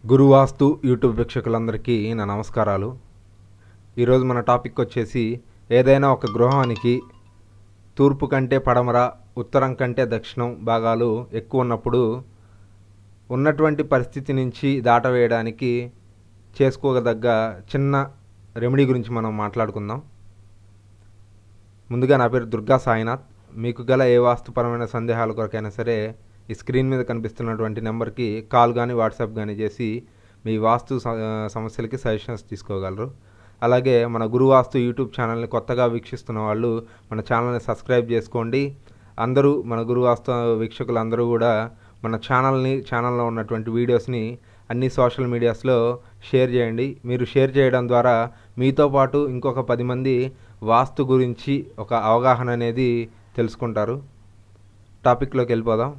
గురువాస్తు YouTube వీక్షకులందరికీ నా నమస్కారాలు ఈరోజు మన టాపిక్ వచ్చేసి ఏదైనా ఒక గృహానికి తూర్పు కంటే పడమర ఉత్తరం కంటే దక్షిణం భాగాలు ఎక్కువ ఉన్నప్పుడు ఉన్నటువంటి పరిస్థితి నుంచి దాటవేయడానికి చేసుకోదగ్గ చిన్న రెమెడీ గురించి మనం మాట్లాడుకుందాం ముందుగా నా పేరు దుర్గా సాయినాథ్ మీకు గల ఏ వాస్తుపరమైన సందేహాల కొరకైనా సరే ఈ స్క్రీన్ మీద కనిపిస్తున్నటువంటి నెంబర్కి కాల్ కానీ వాట్సాప్ కానీ చేసి మీ వాస్తు స- సమస్యలకి సజెషన్స్ తీసుకోగలరు అలాగే మన గురు వాస్తు యూట్యూబ్ ఛానల్ని కొత్తగా వీక్షిస్తున్న వాళ్ళు మన ఛానల్ని సబ్స్క్రైబ్ చేసుకోండి అందరూ మన గురు వాస్తు వీక్షకులందరూ కూడా మన ఛానల్ని ఛానల్లో ఉన్నటువంటి వీడియోస్ని అన్ని సోషల్ మీడియాస్లో షేర్ చేయండి మీరు షేర్ చేయడం ద్వారా మీతో పాటు ఇంకొక పది మంది వాస్తు గురించి ఒక అవగాహన అనేది తెలుసుకుంటారు టాపిక్లోకి వెళ్ళిపోదాం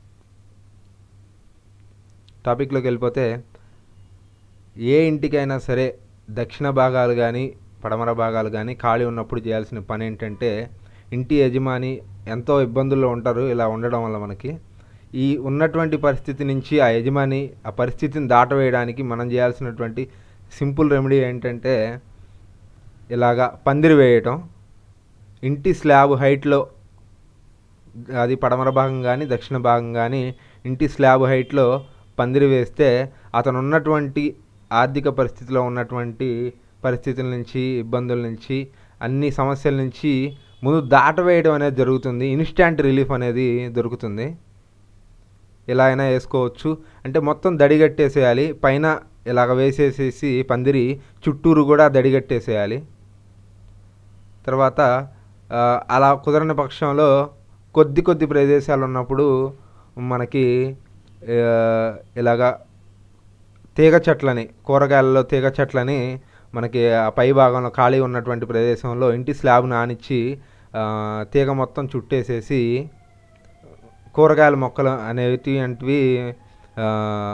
టాపిక్లోకి వెళ్ళిపోతే ఏ ఇంటికైనా సరే దక్షిణ భాగాలు కానీ పడమర భాగాలు కానీ ఖాళీ ఉన్నప్పుడు చేయాల్సిన పని ఏంటంటే ఇంటి యజమాని ఎంతో ఇబ్బందుల్లో ఉంటారు ఇలా ఉండడం వల్ల మనకి ఈ ఉన్నటువంటి పరిస్థితి నుంచి ఆ యజమాని ఆ పరిస్థితిని దాటవేయడానికి మనం చేయాల్సినటువంటి సింపుల్ రెమెడీ ఏంటంటే ఇలాగా పందిరి వేయటం ఇంటి స్లాబ్ హైట్లో అది పడమర భాగం కానీ దక్షిణ భాగం కానీ ఇంటి స్లాబ్ హైట్లో పందిరి వేస్తే అతను ఉన్నటువంటి ఆర్థిక పరిస్థితిలో ఉన్నటువంటి పరిస్థితుల నుంచి ఇబ్బందుల నుంచి అన్ని సమస్యల నుంచి ముందు దాటవేయడం అనేది జరుగుతుంది ఇన్స్టాంట్ రిలీఫ్ అనేది దొరుకుతుంది ఇలా అయినా వేసుకోవచ్చు అంటే మొత్తం దడిగట్టేసేయాలి పైన ఇలాగ వేసేసేసి పందిరి చుట్టూరు కూడా దడిగట్టేసేయాలి తర్వాత ఆ, అలా కుదరని పక్షంలో కొద్ది కొద్ది ప్రదేశాలు ఉన్నప్పుడు మనకి ఆ, ఇలాగా తీగ చెట్లని కూరగాయలలో తీగ చెట్లని మనకి ఆ పై భాగంలో ఖాళీ ఉన్నటువంటి ప్రదేశంలో ఇంటి స్లాబ్ను ఆనిచ్చి ఆ, తీగ మొత్తం చుట్టేసేసి కూరగాయల మొక్కలు అనేవి అంటివి ఆ,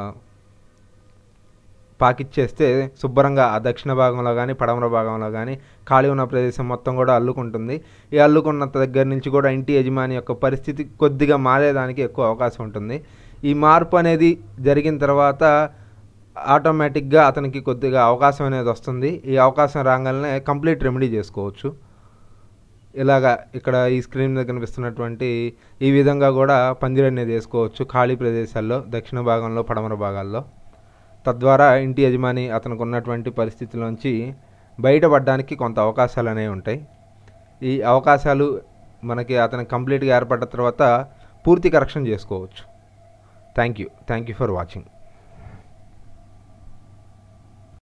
పాకిచ్చేస్తే శుభ్రంగా ఆ దక్షిణ భాగంలో కానీ పడమర భాగంలో కానీ ఖాళీ ఉన్న ప్రదేశం మొత్తం కూడా అల్లుకుంటుంది ఈ అల్లుకున్న దగ్గర నుంచి కూడా ఇంటి యజమాని యొక్క పరిస్థితి కొద్దిగా మారేదానికి ఎక్కువ అవకాశం ఉంటుంది ఈ మార్పు అనేది జరిగిన తర్వాత ఆటోమేటిక్గా అతనికి కొద్దిగా అవకాశం అనేది వస్తుంది ఈ అవకాశం రాగానే కంప్లీట్ రెమెడీ చేసుకోవచ్చు ఇలాగా ఇక్కడ ఈ స్క్రీన్ మీద కనిపిస్తున్నటువంటి ఈ విధంగా కూడా పందిరి అనేది వేసుకోవచ్చు ఖాళీ ప్రదేశాల్లో దక్షిణ భాగంలో పడమర భాగాల్లో తద్వారా ఇంటి యజమాని అతనికి ఉన్నటువంటి పరిస్థితిలోంచి బయటపడడానికి కొంత అవకాశాలు అనేవి ఉంటాయి ఈ అవకాశాలు మనకి అతనికి కంప్లీట్గా ఏర్పడ్డ తర్వాత పూర్తి కరెక్షన్ చేసుకోవచ్చు thank you thank you for watching